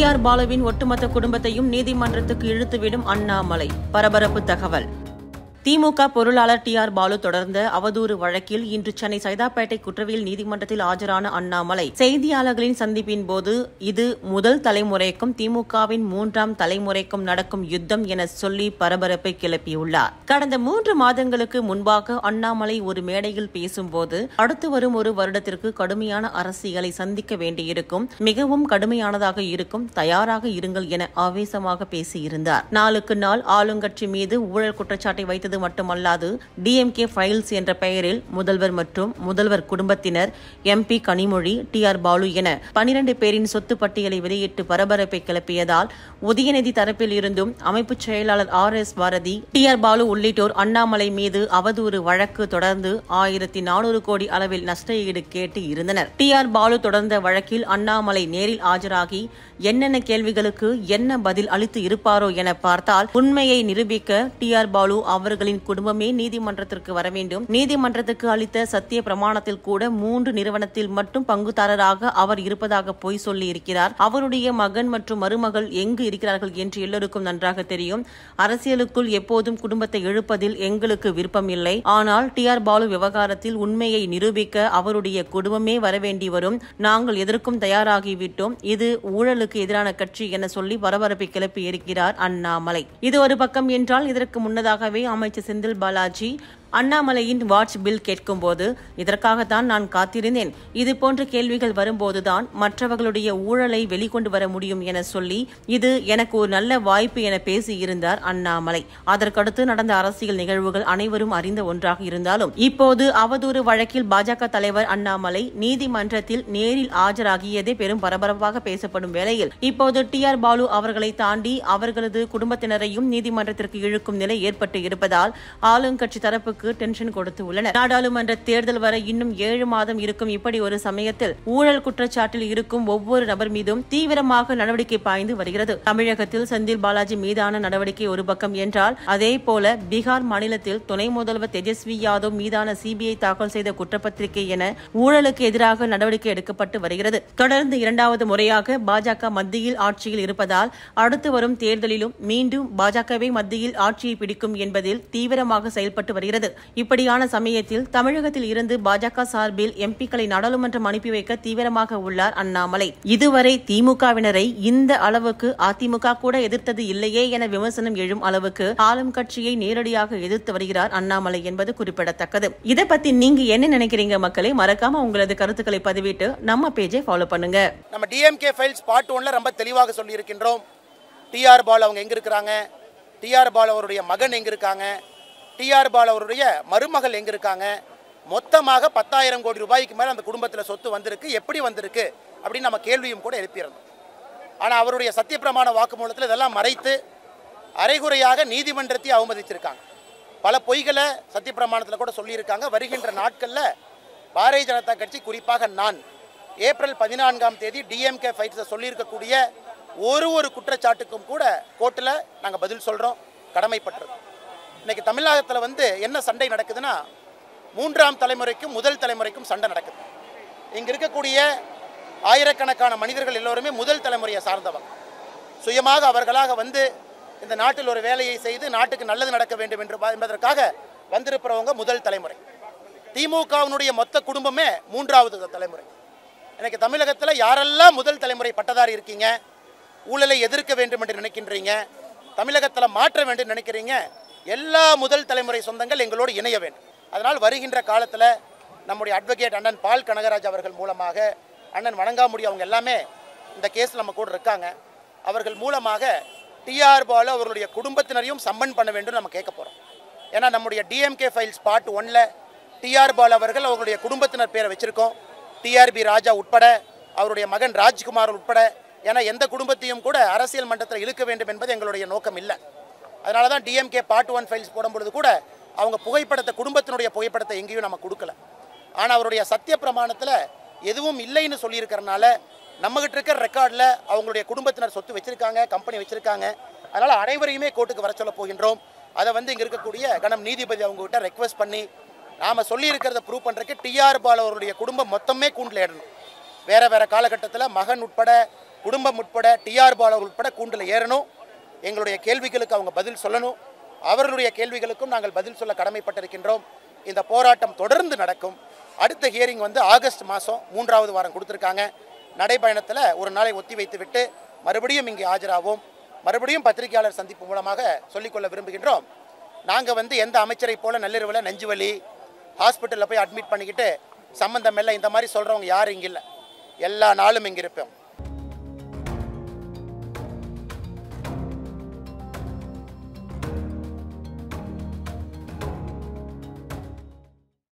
R பாலுவின் ஒட்டுமொத்த குடும்பத்தையும் நீதிமன்றத்துக்கு இழுத்துவிடும் அண்ணாமலை பரபரப்பு தகவல் திமுக பொருளாளர் டி ஆர் பாலு தொடர்ந்த அவதூறு வழக்கில் இன்று சென்னை சைதாப்பேட்டை குற்றவியல் நீதிமன்றத்தில் ஆஜரான அண்ணாமலை செய்தியாளர்களின் சந்திப்பின் போது இது முதல் தலைமுறைக்கும் திமுகவின் மூன்றாம் தலைமுறைக்கும் நடக்கும் யுத்தம் என சொல்லி பரபரப்பை கிளப்பியுள்ளார் கடந்த மூன்று மாதங்களுக்கு முன்பாக அண்ணாமலை ஒரு மேடையில் பேசும்போது அடுத்து வரும் ஒரு வருடத்திற்கு கடுமையான அரசியலை சந்திக்க வேண்டியிருக்கும் மிகவும் கடுமையானதாக இருக்கும் தயாராக இருங்கள் என ஆவேசமாக பேசியிருந்தார் நாளுக்கு நாள் ஆளுங்கட்சி மீது ஊழல் குற்றச்சாட்டை வைத்தது மட்டுமல்லாது டிஎம்கே ஃபைல்ஸ் என்ற பெயரில் முதல்வர் மற்றும் முதல்வர் குடும்பத்தினர் MP Kanimozhi T R Baalu என பனிரண்டு பேரின் சொத்து பட்டியலை வெளியிட்டு பரபரப்பை கிளப்பியதால் உதயநிதி தரப்பில் இருந்தும் அமைப்பு செயலாளர் R S Bharathi T R Baalu உள்ளிட்டோர் அண்ணாமலை மீது அவதூறு வழக்கு தொடர்ந்து ஆயிரத்தி நானூறு கோடி அளவில் நஷ்டஈடு கேட்டு இருந்தனர் டி ஆர் பாலு தொடர்ந்த வழக்கில் அண்ணாமலை நேரில் ஆஜராகி என்னென்ன கேள்விகளுக்கு என்ன பதில் அளித்து இருப்பாரோ என பார்த்தால் உண்மையை நிரூபிக்க டி ஆர் பாலு அவர்களின் குடும்பமே நீதிமன்றத்திற்கு வர வேண்டும் நீதிமன்றத்துக்கு அளித்த சத்திய பிரமாணத்தில் கூட மூன்று நிறுவனத்தில் மட்டும் பங்குதாரராக அவர் இருப்பதாக பொய் சொல்லி இருக்கிறார் அவருடைய மகன் மற்றும் மருமகள் எங்கு இருக்கிறார்கள் என்று எல்லோருக்கும் நன்றாக தெரியும் அரசியலுக்குள் எப்போதும் குடும்பத்தை இழுப்பதில் எங்களுக்கு விருப்பம் இல்லை ஆனால் டி ஆர் பாலு விவகாரத்தில் உண்மையை நிரூபிக்க அவருடைய குடும்பமே வரவேண்டி வரும் நாங்கள் எதற்கும் தயாராகிவிட்டோம் இது ஊழலுக்கு எதிரான கட்சி என சொல்லி பரபரப்பை கிளப்பி இருக்கிறார் அண்ணாமலை இது ஒரு பக்கம் என்றால் இதற்கு முன்னதாகவே அமைச்சர் செந்தில் பாலாஜி அண்ணாமலையின் வாட்ச் பில் கேட்கும்போது இதற்காகத்தான் நான் காத்திருந்தேன் இது போன்ற கேள்விகள் வரும்போதுதான் மற்றவர்களுடைய ஊழலை வெளிக்கொண்டு வர முடியும் என சொல்லி இது எனக்கு ஒரு நல்ல வாய்ப்பு என பேசியிருந்தார் அண்ணாமலை அதற்கடுத்து நடந்த அரசியல் நிகழ்வுகள் அனைவரும் அறிந்த ஒன்றாக இருந்தாலும் இப்போது அவதூறு வழக்கில் பாஜக தலைவர் அண்ணாமலை நீதிமன்றத்தில் நேரில் ஆஜராகியதே பெரும் பரபரப்பாக பேசப்படும் வேளையில் இப்போது டி ஆர் பாலு அவர்களை தாண்டி அவர்களது குடும்பத்தினரையும் நீதிமன்றத்திற்கு இழுக்கும் நிலை ஏற்பட்டு இருப்பதால் ஆளுங்கட்சி தரப்புக்கு டென்ஷன் கொடுத்து உள்ளனர் நாடாளுமன்ற தேர்தல் வர இன்னும் ஏழு மாதம் இருக்கும் இப்படி ஒரு சமயத்தில் ஊழல் குற்றச்சாட்டில் இருக்கும் ஒவ்வொரு நபர் மீதும் தீவிரமாக நடவடிக்கை பாய்ந்து வருகிறது தமிழகத்தில் செந்தில் பாலாஜி மீதான நடவடிக்கை ஒரு பக்கம் என்றால் அதே போல பீகார் மாநிலத்தில் துணை முதல்வர் தேஜஸ்வி யாதவ் மீதான சிபிஐ தாக்கல் செய்த குற்றப்பத்திரிகை என ஊழலுக்கு எதிராக நடவடிக்கை எடுக்கப்பட்டு வருகிறது தொடர்ந்து இரண்டாவது முறையாக பாஜக மத்தியில் ஆட்சியில் இருப்பதால் அடுத்து வரும் தேர்தலிலும் மீண்டும் பாஜகவை மத்தியில் ஆட்சியை பிடிக்கும் என்பதில் தீவிரமாக செயல்பட்டு வருகிறது இப்படியான சமயத்தில் தமிழகத்தில் இருந்து பாஜக சார்பில் எம்பிக்களை நாடாளுமன்றம் அனுப்பி வைக்க தீவிரமாக உள்ளார் அண்ணாமலை இதுவரை திமுகவினரை இந்த அளவுக்கு அதிமுக கூட எதிர்த்தது இல்லையே என விமர்சனம் எழும் அளவுக்கு ஆளும் கட்சியை நேரடியாக எதிர்த்து வருகிறார் அண்ணாமலை என்பது குறிப்பிடத்தக்கது இதை பத்தி நீங்க என்ன நினைக்கிறீங்க மக்களே மறக்காம உங்களது கருத்துக்களை பதிவிட்டு நம்ம பேஜை ஃபாலோ பண்ணுங்க நம்ம டிஎம்கே ஃபைல்ஸ் பார்ட் ஒன்ல ரொம்ப தெளிவாக சொல்லியிருக்கின்றோம் டிஆர் பால் அவங்க எங்க இருக்கிறாங்க டிஆர் பால் அவருடைய மகன் எங்க இருக்காங்க டிஆர் பால் அவருடைய மருமகள் எங்க இருக்காங்க மொத்தமாக பத்தாயிரம் கோடி ரூபாய்க்கு மேலே அந்த குடும்பத்தில் சொத்து வந்திருக்கு எப்படி வந்திருக்கு அப்படின்னு நம்ம கேள்வியும் கூட எழுப்பியிருந்தோம் ஆனால் அவருடைய சத்தியப்பிரமாண வாக்குமூலத்தில் இதெல்லாம் மறைத்து அரைகுறையாக நீதிமன்றத்தை அவமதிச்சிருக்காங்க பல பொய்களை சத்தியப்பிரமாணத்தில் கூட சொல்லியிருக்காங்க வருகின்ற நாட்களில் பாரதிய ஜனதா கட்சி குறிப்பாக நான் ஏப்ரல் பதினான்காம் தேதி டிஎம்கே ஃபைட்ஸை சொல்லியிருக்கக்கூடிய ஒரு ஒரு குற்றச்சாட்டுக்கும் கூட கோர்ட்டில் நாங்கள் பதில் சொல்கிறோம் கடமைப்பட்டிருக்கோம் இன்னைக்கு தமிழகத்தில் வந்து என்ன சண்டை நடக்குதுன்னா மூன்றாம் தலைமுறைக்கும் முதல் தலைமுறைக்கும் சண்டை நடக்குது இங்கே இருக்கக்கூடிய ஆயிரக்கணக்கான மனிதர்கள் எல்லோருமே முதல் தலைமுறையை சார்ந்தவங்க சுயமாக அவர்களாக வந்து இந்த நாட்டில் ஒரு வேலையை செய்து நாட்டுக்கு நல்லது நடக்க வேண்டும் என்று பா- என்பதற்காக வந்திருப்பவங்க முதல் தலைமுறை திமுகவினுடைய மொத்த குடும்பமே மூன்றாவது தலைமுறை எனக்கு தமிழகத்தில் யாரெல்லாம் முதல் தலைமுறை பட்டதாரி இருக்கீங்க ஊழலை எதிர்க்க வேண்டும் என்று நினைக்கின்றீங்க தமிழகத்தில் மாற்ற வேண்டும் நினைக்கிறீங்க எல்லா முதல் தலைமுறை சொந்தங்கள் எங்களோடு இணைய வேண்டும் அதனால் வருகின்ற காலத்தில் நம்முடைய அட்வொகேட் அண்ணன் பால் கனகராஜ் அவர்கள் மூலமாக அண்ணன் வணங்காமுடி அவங்க எல்லாமே இந்த கேஸில் நம்ம கூட இருக்காங்க அவர்கள் மூலமாக டிஆர் பாலு அவர்களுடைய குடும்பத்தினரையும் சம்மன் பண்ண வேண்டும் நம்ம கேட்க போகிறோம் ஏன்னா நம்முடைய டிஎம்கே ஃபைல்ஸ் பார்ட் ஒன்ல டிஆர் பால் அவர்கள் அவர்களுடைய குடும்பத்தினர் பேரை வச்சிருக்கோம் டிஆர்பி ராஜா உட்பட அவருடைய மகன் ராஜ்குமார் உட்பட ஏன்னா எந்த குடும்பத்தையும் கூட அரசியல் மன்றத்தில் இழுக்க வேண்டும் என்பது எங்களுடைய நோக்கம் இல்லை அதனால தான் டிஎம்கே பார்ட் ஒன் ஃபைல்ஸ் போடும் பொழுது கூட அவங்க புகைப்படத்தை குடும்பத்தினுடைய புகைப்படத்தை எங்கேயும் நம்ம கொடுக்கல ஆனால் அவருடைய சத்திய பிரமாணத்தில் எதுவும் இல்லைன்னு சொல்லியிருக்கிறனால நம்மகிட்ட இருக்கிற ரெக்கார்டில் அவங்களுடைய குடும்பத்தினர் சொத்து வச்சிருக்காங்க கம்பெனி வச்சிருக்காங்க அதனால் அனைவரையுமே கோர்ட்டுக்கு வர சொல்ல போகின்றோம் அதை வந்து இங்கே இருக்கக்கூடிய கணம் நீதிபதி அவங்ககிட்ட ரெக்வஸ்ட் பண்ணி நாம் சொல்லியிருக்கிறத ப்ரூவ் பண்ணுறதுக்கு டிஆர் பால் அவருடைய குடும்பம் மொத்தமே கூண்டில் இடணும் வேற வேற காலகட்டத்தில் மகன் உட்பட குடும்பம் உட்பட டிஆர் பாலர் உட்பட கூண்டில் ஏறணும் எங்களுடைய கேள்விகளுக்கு அவங்க பதில் சொல்லணும் அவர்களுடைய கேள்விகளுக்கும் நாங்கள் பதில் சொல்ல கடமைப்பட்டிருக்கின்றோம் இந்த போராட்டம் தொடர்ந்து நடக்கும் அடுத்த ஹியரிங் வந்து ஆகஸ்ட் மாதம் மூன்றாவது வாரம் கொடுத்துருக்காங்க நடைபயணத்தில் ஒரு நாளை ஒத்தி வைத்து விட்டு மறுபடியும் இங்கே ஆஜராவோம் மறுபடியும் பத்திரிகையாளர் சந்திப்பு மூலமாக சொல்லிக்கொள்ள விரும்புகின்றோம் நாங்கள் வந்து எந்த அமைச்சரை போல நள்ளிரவில் நெஞ்சு வலி ஹாஸ்பிட்டலில் போய் அட்மிட் பண்ணிக்கிட்டு சம்மந்தம் இல்லை இந்த மாதிரி சொல்கிறவங்க யாரும் இங்கே இல்லை எல்லா நாளும் இங்கே இருப்போம்